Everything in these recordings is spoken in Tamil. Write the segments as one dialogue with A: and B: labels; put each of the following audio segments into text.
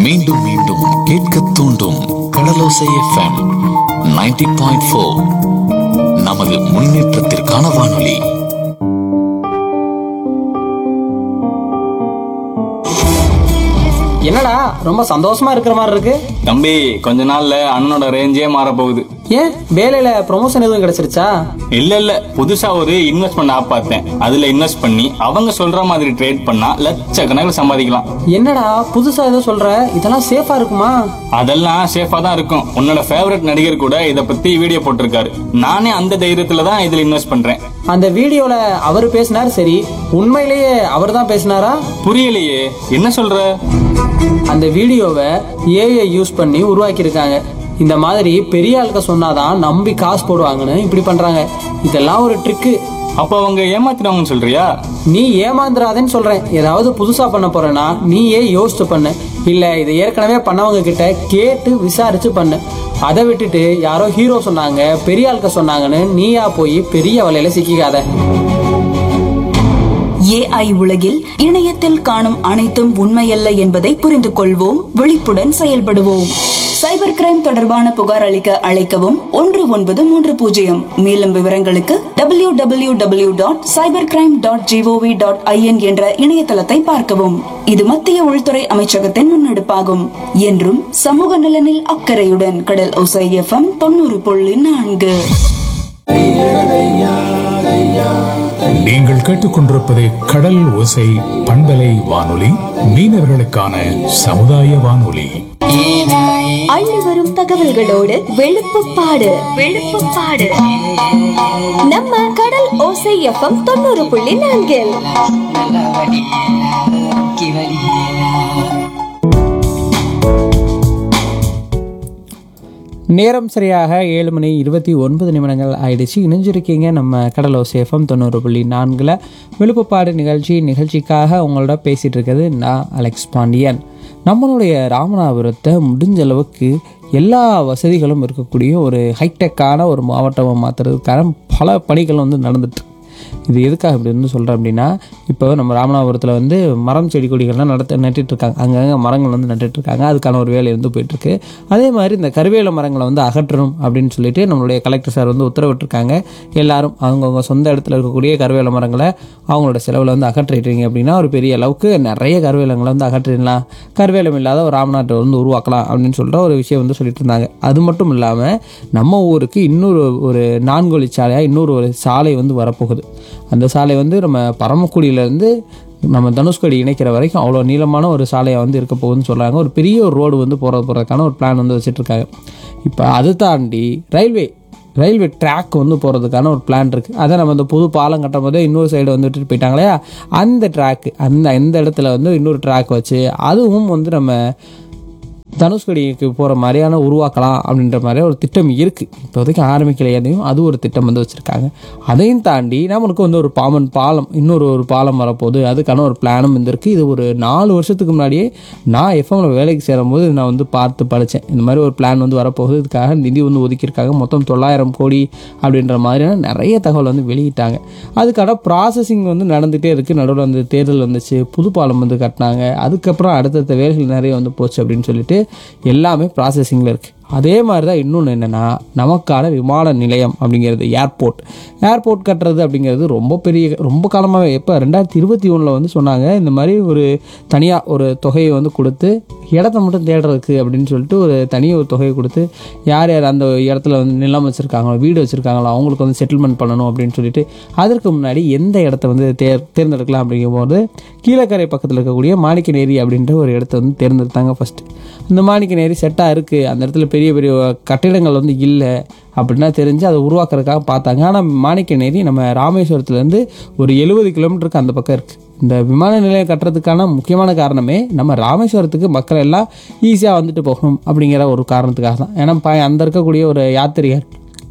A: மீண்டும் மீண்டும் கேட்க தூண்டும் கடலோசை எஃப்எம் 90.4 பாயிண்ட் ஃபோர் நமது முன்னேற்றத்திற்கான வானொலி
B: என்னடா ரொம்ப சந்தோஷமா இருக்கிற மாதிரி இருக்கு
C: தம்பி கொஞ்ச நாள்ல அண்ணனோட ரேஞ்சே மாற போகுது
B: ஏன் வேலையில ப்ரொமோஷன் எதுவும் கிடைச்சிருச்சா
C: இல்ல இல்ல புதுசா ஒரு இன்வெஸ்ட்மெண்ட் ஆப் பார்த்தேன் அதுல இன்வெஸ்ட் பண்ணி அவங்க சொல்ற மாதிரி ட்ரேட் பண்ணா லட்சக்கணக்கில் சம்பாதிக்கலாம்
B: என்னடா புதுசா ஏதோ சொல்ற இதெல்லாம் சேஃபா இருக்குமா
C: அதெல்லாம் சேஃபா தான் இருக்கும் உன்னோட ஃபேவரட் நடிகர் கூட இத பத்தி வீடியோ போட்டிருக்காரு நானே அந்த தைரியத்துல தான் இதுல இன்வெஸ்ட் பண்றேன்
B: அந்த வீடியோல அவர் பேசினார் சரி உண்மையிலேயே அவர் தான் பேசினாரா
C: புரியலையே என்ன சொல்ற
B: அந்த வீடியோவை ஏஐ யூஸ் பண்ணி உருவாக்கியிருக்காங்க இந்த மாதிரி பெரிய ஆளுக்க சொன்னாதான் நம்பி காசு போடுவாங்கன்னு இப்படி பண்றாங்க இதெல்லாம் ஒரு ட்ரிக்கு
C: அப்ப அவங்க ஏமாத்தினவங்கன்னு சொல்றியா
B: நீ ஏமாந்துடாதேன்னு சொல்றேன் ஏதாவது புதுசா பண்ண போறேன்னா நீயே யோசிச்சு பண்ணு இல்ல இதை ஏற்கனவே பண்ணவங்க கிட்ட கேட்டு விசாரிச்சு பண்ணு அதை விட்டுட்டு யாரோ ஹீரோ சொன்னாங்க பெரிய ஆளுக்க சொன்னாங்கன்னு நீயா போய் பெரிய வலையில சிக்கிக்காத
D: ஏஐ உலகில் இணையத்தில் காணும் அனைத்தும் உண்மையல்ல என்பதை புரிந்து கொள்வோம் விழிப்புடன் செயல்படுவோம் சைபர் கிரைம் தொடர்பான புகார் அளிக்க அழைக்கவும் ஒன்று ஒன்பது மூன்று பூஜ்ஜியம் மேலும் விவரங்களுக்கு W W W dot cyber crime dot G O V dot I N என்ற இணையதளத்தை பார்க்கவும் இது மத்திய உள்துறை அமைச்சகத்தின் முன்னெடுப்பாகும் என்றும் சமூக நலனில் அக்கறையுடன் கடல் ஒசை எஃப்எம் தொண்ணூறு புள்ளி நான்கு
E: நீங்கள் கேட்டுக்கொண்டிருப்பது கடல் ஓசை பண்பலை வானொலி மீனவர்களுக்கான சமுதாய வானொலி
F: அள்ளி வரும் தகவல்களோடு வெளுப்புப்பாடு வெளுப்புப்பாடு நம்ம கடல் ஓசை எஃப்எம் தொண்ணூறு புள்ளி நான்கில்
B: நேரம் சரியாக ஏழு மணி இருபத்தி ஒன்பது நிமிடங்கள் ஆயிடுச்சு இணைஞ்சிருக்கீங்க நம்ம கடலோ சேஃபம் தொண்ணூறு புள்ளி நான்கில் விழுப்புப்பாடு நிகழ்ச்சி நிகழ்ச்சிக்காக உங்களோட பேசிகிட்டு இருக்கிறது நான் அலெக்ஸ் பாண்டியன் நம்மளுடைய ராமநாதபுரத்தை முடிஞ்ச அளவுக்கு எல்லா வசதிகளும் இருக்கக்கூடிய ஒரு ஹைடெக்கான ஒரு மாவட்டமாக மாற்றுறதுக்கான பல பணிகள் வந்து நடந்துட்டு இது எதுக்காக இப்படி வந்து சொல்கிறேன் அப்படின்னா இப்போ நம்ம ராமநாதபுரத்தில் வந்து மரம் செடி கொடிகள்லாம் நடத்த நட்டுட்டு இருக்காங்க அங்கங்கே மரங்கள் வந்து நட்டுட்டு இருக்காங்க அதுக்கான ஒரு வேலை வந்து போயிட்டுருக்கு அதே மாதிரி இந்த கருவேல மரங்களை வந்து அகற்றணும் அப்படின்னு சொல்லிட்டு நம்மளுடைய கலெக்டர் சார் வந்து உத்தரவிட்டிருக்காங்க எல்லாரும் அவங்கவுங்க சொந்த இடத்துல இருக்கக்கூடிய கருவேல மரங்களை அவங்களோட செலவில் வந்து அகற்றிட்டீங்க அப்படின்னா ஒரு பெரிய அளவுக்கு நிறைய கருவேலங்களை வந்து அகற்றிடலாம் கருவேலம் இல்லாத ஒரு ராமநாட்டை வந்து உருவாக்கலாம் அப்படின்னு சொல்கிற ஒரு விஷயம் வந்து சொல்லிட்டு இருந்தாங்க அது மட்டும் இல்லாமல் நம்ம ஊருக்கு இன்னொரு ஒரு நான்கு வழிச்சாலையாக இன்னொரு ஒரு சாலை வந்து வரப்போகுது அந்த சாலை வந்து நம்ம பரமக்குடியிலேருந்து நம்ம தனுஷ்கோடி இணைக்கிற வரைக்கும் அவ்வளோ நீளமான ஒரு சாலையாக வந்து இருக்க போகுதுன்னு சொல்கிறாங்க ஒரு பெரிய ஒரு ரோடு வந்து போகிறது போகிறதுக்கான ஒரு பிளான் வந்து வச்சுட்ருக்காங்க இப்போ அதை தாண்டி ரயில்வே ரயில்வே ட்ராக் வந்து போகிறதுக்கான ஒரு பிளான் இருக்குது அதை நம்ம இந்த புது பாலம் கட்டும் போதே இன்னொரு சைடு வந்து விட்டுட்டு போயிட்டாங்க இல்லையா அந்த ட்ராக்கு அந்த இந்த இடத்துல வந்து இன்னொரு ட்ராக் வச்சு அதுவும் வந்து நம்ம தனுஷ்கடிக்கு போகிற மாதிரியான உருவாக்கலாம் அப்படின்ற மாதிரி ஒரு திட்டம் இருக்குது இப்போதைக்கு ஆரம்பிக்கல எதையும் அது ஒரு திட்டம் வந்து வச்சுருக்காங்க அதையும் தாண்டி நம்மளுக்கு வந்து ஒரு பாமன் பாலம் இன்னொரு ஒரு பாலம் வரப்போகுது அதுக்கான ஒரு பிளானும் இருந்திருக்கு இது ஒரு நாலு வருஷத்துக்கு முன்னாடியே நான் எஃப்எம்ல வேலைக்கு சேரும்போது நான் வந்து பார்த்து படித்தேன் இந்த மாதிரி ஒரு பிளான் வந்து வரப்போகுது இதுக்காக நிதி வந்து ஒதுக்கியிருக்காங்க மொத்தம் தொள்ளாயிரம் கோடி அப்படின்ற மாதிரியான நிறைய தகவல் வந்து வெளியிட்டாங்க அதுக்கான ப்ராசஸிங் வந்து நடந்துகிட்டே இருக்குது நடுவில் வந்து தேர்தல் வந்துச்சு புது பாலம் வந்து கட்டினாங்க அதுக்கப்புறம் அடுத்தடுத்த வேலைகள் நிறைய வந்து போச்சு அப்படின்னு சொல்லிட்டு எல்லாமே ப்ராசஸிங்கில் இருக்குது அதே மாதிரி தான் இன்னொன்று என்னென்னா நமக்கான விமான நிலையம் அப்படிங்கிறது ஏர்போர்ட் ஏர்போர்ட் கட்டுறது அப்படிங்கிறது ரொம்ப பெரிய ரொம்ப காலமாகவே எப்போ ரெண்டாயிரத்தி இருபத்தி ஒன்றில் வந்து சொன்னாங்க இந்த மாதிரி ஒரு தனியாக ஒரு தொகையை வந்து கொடுத்து இடத்த மட்டும் தேடுறதுக்கு அப்படின்னு சொல்லிட்டு ஒரு தனி ஒரு தொகையை கொடுத்து யார் யார் அந்த இடத்துல வந்து நிலம் வச்சுருக்காங்களோ வீடு வச்சுருக்காங்களோ அவங்களுக்கு வந்து செட்டில்மெண்ட் பண்ணணும் அப்படின்னு சொல்லிட்டு அதற்கு முன்னாடி எந்த இடத்த வந்து தேர் தேர்ந்தெடுக்கலாம் அப்படிங்கும்போது கீழக்கரை பக்கத்தில் இருக்கக்கூடிய மாணிக்கநேரி அப்படின்ற ஒரு இடத்த வந்து தேர்ந்தெடுத்தாங்க ஃபஸ்ட்டு அந்த மாணிக்கநேரி செட்டாக இருக்குது அந்த இடத்துல பெரிய பெரிய கட்டிடங்கள் வந்து இல்லை அப்படின்னா தெரிஞ்சு அதை உருவாக்குறதுக்காக பார்த்தாங்க ஆனால் மாணிக்கநேரி நம்ம ராமேஸ்வரத்துலேருந்து ஒரு எழுபது கிலோமீட்டருக்கு அந்த பக்கம் இருக்குது இந்த விமான நிலையம் கட்டுறதுக்கான முக்கியமான காரணமே நம்ம ராமேஸ்வரத்துக்கு மக்கள் எல்லாம் ஈஸியாக வந்துட்டு போகணும் அப்படிங்கிற ஒரு காரணத்துக்காக தான் ஏன்னா ப அந்த இருக்கக்கூடிய ஒரு யாத்திரிகர்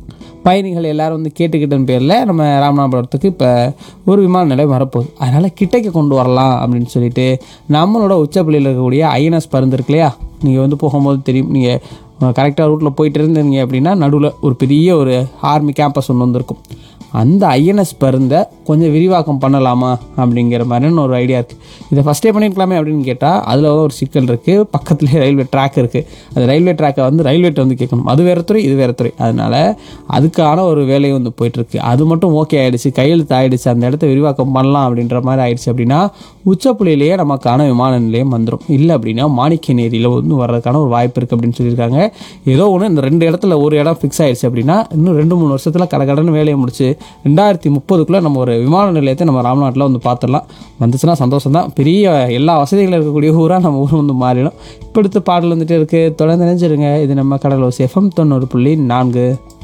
B: பயணிகள் எல்லாரும் வந்து கேட்டுக்கிட்ட பேரில் நம்ம ராமநாதபுரத்துக்கு இப்போ ஒரு விமான நிலையம் வரப்போகுது அதனால் கிட்டக்க கொண்டு வரலாம் அப்படின்னு சொல்லிட்டு நம்மளோட உச்சப்பள்ளியில் இருக்கக்கூடிய ஐஎன்எஸ் பருந்து இருக்கு இல்லையா நீங்கள் வந்து போகும்போது தெரியும் நீங்கள் கரெக்டாக ரூட்டில் போயிட்டு இருந்தீங்க அப்படின்னா நடுவில் ஒரு பெரிய ஒரு ஆர்மி கேம்பஸ் ஒன்று வந்திருக்கும் அந்த ஐஎன்எஸ் பருந்தை கொஞ்சம் விரிவாக்கம் பண்ணலாமா அப்படிங்கிற மாதிரியான ஒரு ஐடியா இருக்குது இதை ஃபஸ்ட்டே பண்ணியிருக்கலாமே அப்படின்னு கேட்டால் அதில் ஒரு சிக்கல் இருக்குது பக்கத்துலேயே ரயில்வே ட்ராக் இருக்குது அது ரயில்வே ட்ராக்கை வந்து ரயில்வேட்ட வந்து கேட்கணும் அது வேறு துறை இது வேறு துறை அதனால் அதுக்கான ஒரு வேலை வந்து போயிட்டுருக்கு அது மட்டும் ஓகே ஆயிடுச்சு கையெழுத்து ஆயிடுச்சு அந்த இடத்த விரிவாக்கம் பண்ணலாம் அப்படின்ற மாதிரி ஆயிடுச்சு அப்படின்னா உச்சப்புள்ளியிலேயே நமக்கான விமான நிலையம் வந்துடும் இல்லை அப்படின்னா மாணிக்கநேரியில் வந்து வர்றதுக்கான ஒரு வாய்ப்பு இருக்குது அப்படின்னு சொல்லியிருக்காங்க ஏதோ ஒன்று இந்த ரெண்டு இடத்துல ஒரு இடம் ஃபிக்ஸ் ஆயிடுச்சு அப்படின்னா இன்னும் ரெண்டு மூணு வருஷத்தில் கடகடன்னு வேலையை முடிச்சு ரெண்டாயிரத்தி முப்பதுக்குள்ளே நம்ம ஒரு விமான நிலையத்தை நம்ம ராம்நாட்டில் வந்து பார்த்துடலாம் வந்துச்சுன்னா சந்தோஷம் தான் பெரிய எல்லா வசதிகளும் இருக்கக்கூடிய ஊராக நம்ம ஊர் வந்து மாறிடும் இப்போ அடுத்த பாடல் வந்துட்டு இருக்குது தொடர்ந்து நினைச்சிருங்க இது நம்ம கடலோசி எஃப்எம் தொண்ணூறு புள்ளி நான்கு